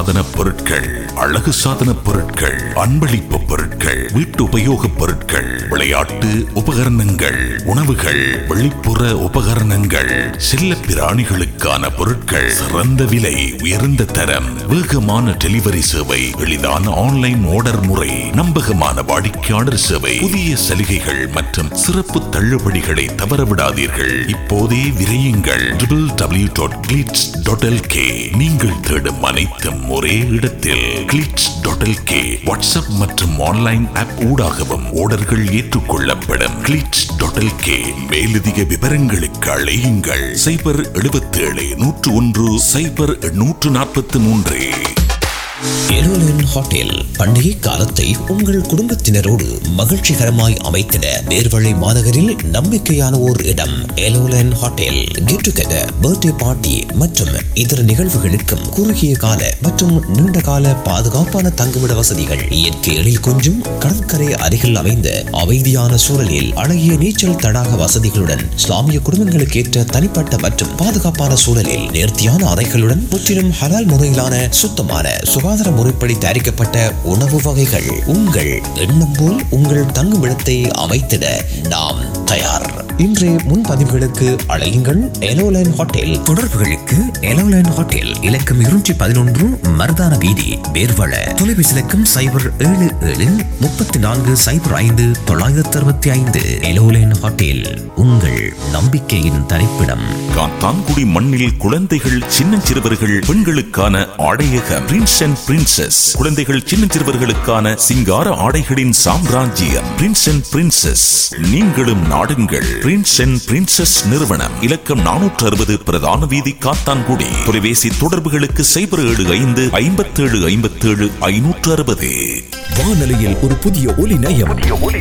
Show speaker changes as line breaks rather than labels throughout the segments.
சாதன பொருட்கள் அழகு சாதன பொருட்கள் அன்பளிப்பு பொருட்கள் வீட்டு உபயோகப் பொருட்கள் விளையாட்டு உபகரணங்கள் உணவுகள் வெளிப்புற உபகரணங்கள் செல்ல பிராணிகளுக்கான பொருட்கள் சிறந்த விலை உயர்ந்த தரம் வேகமான டெலிவரி சேவை எளிதான ஆன்லைன் ஆர்டர் முறை நம்பகமான வாடிக்கையாளர் சேவை புதிய சலுகைகள் மற்றும் சிறப்பு தள்ளுபடிகளை தவறவிடாதீர்கள் இப்போதே விரையுங்கள் www.glitz.lk நீங்கள் தேடும் அனைத்தும் ஒரே இடத்தில் glitz.lk வாட்ஸ்அப் மற்றும் ஆன்லைன் ஆப் ஊடாகவும் ஆர்டர்கள் ஏற்றுக்கொள்ளப்படும் glitz.lk மேலதிக விவரங்களுக்கு அழையுங்கள் சைபர் எழுபத்தேழு நூற்று ஒன்று சைபர் நூற்று நாற்பத்தி மூன்று
எருலின் ஹோட்டல் பண்டிகை காலத்தை உங்கள் குடும்பத்தினரோடு மகிழ்ச்சிகரமாய் அமைத்திட நேர்வழி மாநகரில் நம்பிக்கையான ஓர் இடம் எலோலன் hotel get together birthday party மற்றும் இதர நிகழ்வுகளுக்கும் குறுகிய கால மற்றும் நீண்ட கால பாதுகாப்பான தங்குமிட வசதிகள் இயற்கை எழில் கொஞ்சும் கடற்கரை அருகில் அமைந்த அமைதியான சூழலில் அழகிய நீச்சல் தடாக வசதிகளுடன் இஸ்லாமிய குடும்பங்களுக்கு ஏற்ற தனிப்பட்ட மற்றும் பாதுகாப்பான சூழலில் நேர்த்தியான அறைகளுடன் முற்றிலும் ஹலால் முறையிலான சுத்தமான சுகாதார முறைப்படி தயாரிக்கப்பட்ட உணவு வகைகள் உங்கள் எண்ணம் போல் உங்கள் தங்குமிடத்தை அமைத்திட நாம் தயார் இன்றைய முன்பதிவுகளுக்கு அழையுங்கள் எலோலைன் ஹோட்டல் தொடர்புகளுக்கு எலோலைன் ஹோட்டல் இலக்கம் இருநூற்றி பதினொன்று மருதான வீதி வேர்வள தொலைபேசி இலக்கம் சைபர் ஏழு ஏழு முப்பத்தி நான்கு சைபர் ஐந்து தொள்ளாயிரத்தி அறுபத்தி ஐந்து எலோலைன் ஹோட்டல் உங்கள் நம்பிக்கையின் தரிப்பிடம்
காத்தான்குடி மண்ணில் குழந்தைகள் சின்னஞ்சிறுவர்கள் பெண்களுக்கான ஆடையக பிரின்ஸ் அண்ட் பிரின்சஸ் குழந்தைகள் சின்னஞ்சிறுவர்களுக்கான சிங்கார ஆடைகளின் சாம்ராஜ்யம் பிரின்ஸ் அண்ட் பிரின்சஸ் நீங்களும் நாடுங்கள் பிரின்ஸ் அண்ட் பிரின்சஸ் நிறுவனம் இலக்கம் நானூற்று அறுபது பிரதான வீதி காத்தான்குடி தொலைபேசி தொடர்புகளுக்கு சைபர் ஏழு ஐந்து ஐம்பத்தேழு ஐம்பத்தேழு ஐநூற்று அறுபது
வானொலியில் ஒரு புதிய ஒலி நயம்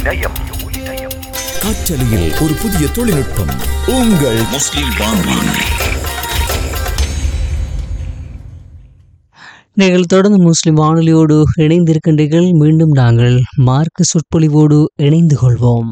காற்றலையில் ஒரு புதிய தொழில்நுட்பம் உங்கள்
முஸ்லிம் வானொலி
நீங்கள் தொடர்ந்து முஸ்லிம் வானொலியோடு இணைந்திருக்கின்றீர்கள் மீண்டும் நாங்கள் மார்க்க சொற்பொழிவோடு இணைந்து கொள்வோம்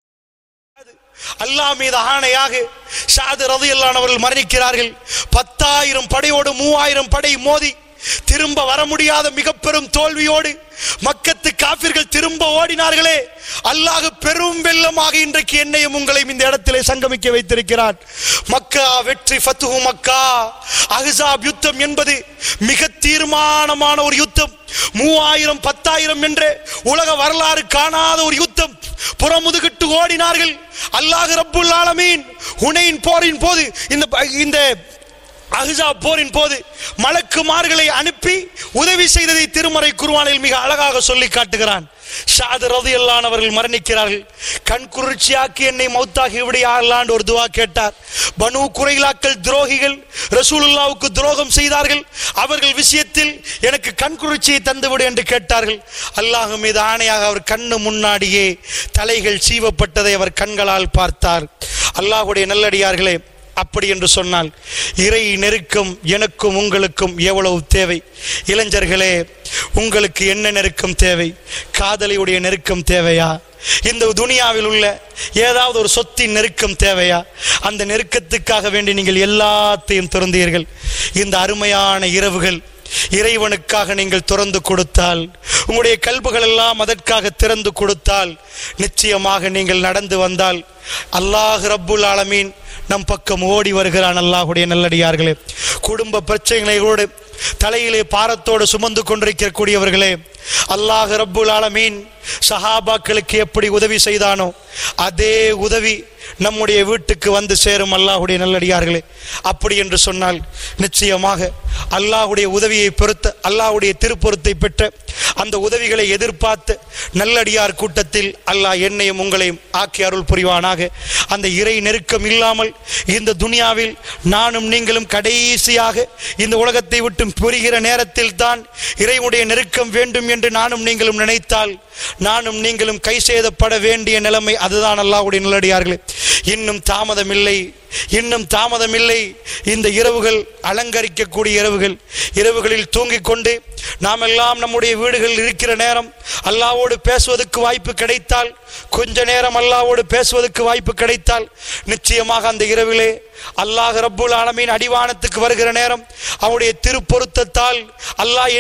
அல்லாஹ் மீது ஆணையாக ஷாது ரதியல்லானவர்கள் மரணிக்கிறார்கள் பத்தாயிரம் படையோடு மூவாயிரம் படை மோதி திரும்ப வர முடியாத மிக பெரும் தோல்வியோடு மக்கத்து காபிர்கள் திரும்ப ஓடினார்களே அல்லாஹ் பெரும் வெள்ளமாக இன்றைக்கு என்னையும் உங்களையும் இந்த இடத்திலே சங்கமிக்க வைத்திருக்கிறான் மக்கா வெற்றி ஃபத்துஹு மக்கா அஹ்ஸாப் யுத்தம் என்பது மிக தீர்மானமான ஒரு யுத்தம் மூவாயிரம் பத்தாயிரம் என்று உலக வரலாறு காணாத ஒரு யுத்தம் புறமுதுகிட்டு ஓடினார்கள் அல்லாஹ் ரப்புல் ஆலமீன் ஹுனைன் போரின் போது இந்த இந்த அஹ்ஸா போரின் போது மலக்குமார்களை அனுப்பி உதவி செய்ததை திருமறை குருவானில் மிக அழகாக சொல்லி காட்டுகிறான் ஷாது ரதியல்லான் அவர்கள் மரணிக்கிறார்கள் கண் குளிர்ச்சியாக்கி என்னை மௌத்தாகி விடையாகலான்னு ஒரு துவா கேட்டார் பனு குறைலாக்கள் துரோகிகள் ரசூலுல்லாவுக்கு துரோகம் செய்தார்கள் அவர்கள் விஷயத்தில் எனக்கு கண் குளிர்ச்சியை தந்துவிடு என்று கேட்டார்கள் அல்லாஹ் மீது ஆணையாக அவர் கண்ணு முன்னாடியே தலைகள் சீவப்பட்டதை அவர் கண்களால் பார்த்தார் அல்லாஹுடைய நல்லடியார்களே அப்படி என்று சொன்னால் இறை நெருக்கம் எனக்கும் உங்களுக்கும் எவ்வளவு தேவை இளைஞர்களே உங்களுக்கு என்ன நெருக்கம் தேவை காதலியுடைய நெருக்கம் தேவையா இந்த துனியாவில் உள்ள ஏதாவது ஒரு சொத்தின் நெருக்கம் தேவையா அந்த நெருக்கத்துக்காக வேண்டி நீங்கள் எல்லாத்தையும் திறந்தீர்கள் இந்த அருமையான இரவுகள் இறைவனுக்காக நீங்கள் திறந்து கொடுத்தால் உங்களுடைய கல்புகள் எல்லாம் அதற்காக திறந்து கொடுத்தால் நிச்சயமாக நீங்கள் நடந்து வந்தால் அல்லாஹ் ரப்புல் ஆலமீன் நம் பக்கம் ஓடி வருகிறான் அல்லாஹுடைய நல்லடியார்களே குடும்ப பிரச்சனைகளோடு தலையிலே பாரத்தோடு சுமந்து கொண்டிருக்கக்கூடியவர்களே அல்லாஹ் ரப்புல் ஆலமீன் சஹாபாக்களுக்கு எப்படி உதவி செய்தானோ அதே உதவி நம்முடைய வீட்டுக்கு வந்து சேரும் அல்லாஹுடைய நல்லடியார்களே அப்படி என்று சொன்னால் நிச்சயமாக அல்லாஹுடைய உதவியை பொறுத்த அல்லாஹுடைய திருப்பொருத்தை பெற்ற அந்த உதவிகளை எதிர்பார்த்து நல்லடியார் கூட்டத்தில் அல்லாஹ் என்னையும் உங்களையும் ஆக்கி அருள் புரிவானாக அந்த இறை நெருக்கம் இல்லாமல் இந்த துனியாவில் நானும் நீங்களும் கடைசியாக இந்த உலகத்தை விட்டு புரிகிற நேரத்தில் தான் இறைவனுடைய நெருக்கம் வேண்டும் என்று நானும் நீங்களும் நினைத்தால் நானும் நீங்களும் கை செய்தப்பட வேண்டிய நிலைமை அதுதான் அல்லாஹ்வுடைய நல்லடியார்களே இன்னும் தாமதமில்லை இன்னும் தாமதமில்லை இந்த இரவுகள் அலங்கரிக்கக்கூடிய இரவுகள் இரவுகளில் தூங்கிக் கொண்டு நாம் எல்லாம் நம்முடைய வீடுகளில் இருக்கிற நேரம் அல்லாவோடு பேசுவதற்கு வாய்ப்பு கிடைத்தால் கொஞ்ச நேரம் அல்லாவோடு பேசுவதற்கு வாய்ப்பு கிடைத்தால் நிச்சயமாக அந்த இரவிலே அல்லாஹ் ரப்புல் ஆலமீன் அடிவானத்துக்கு வருகிற நேரம் அவருடைய திருப்பொருத்தத்தால் அல்லாஹ்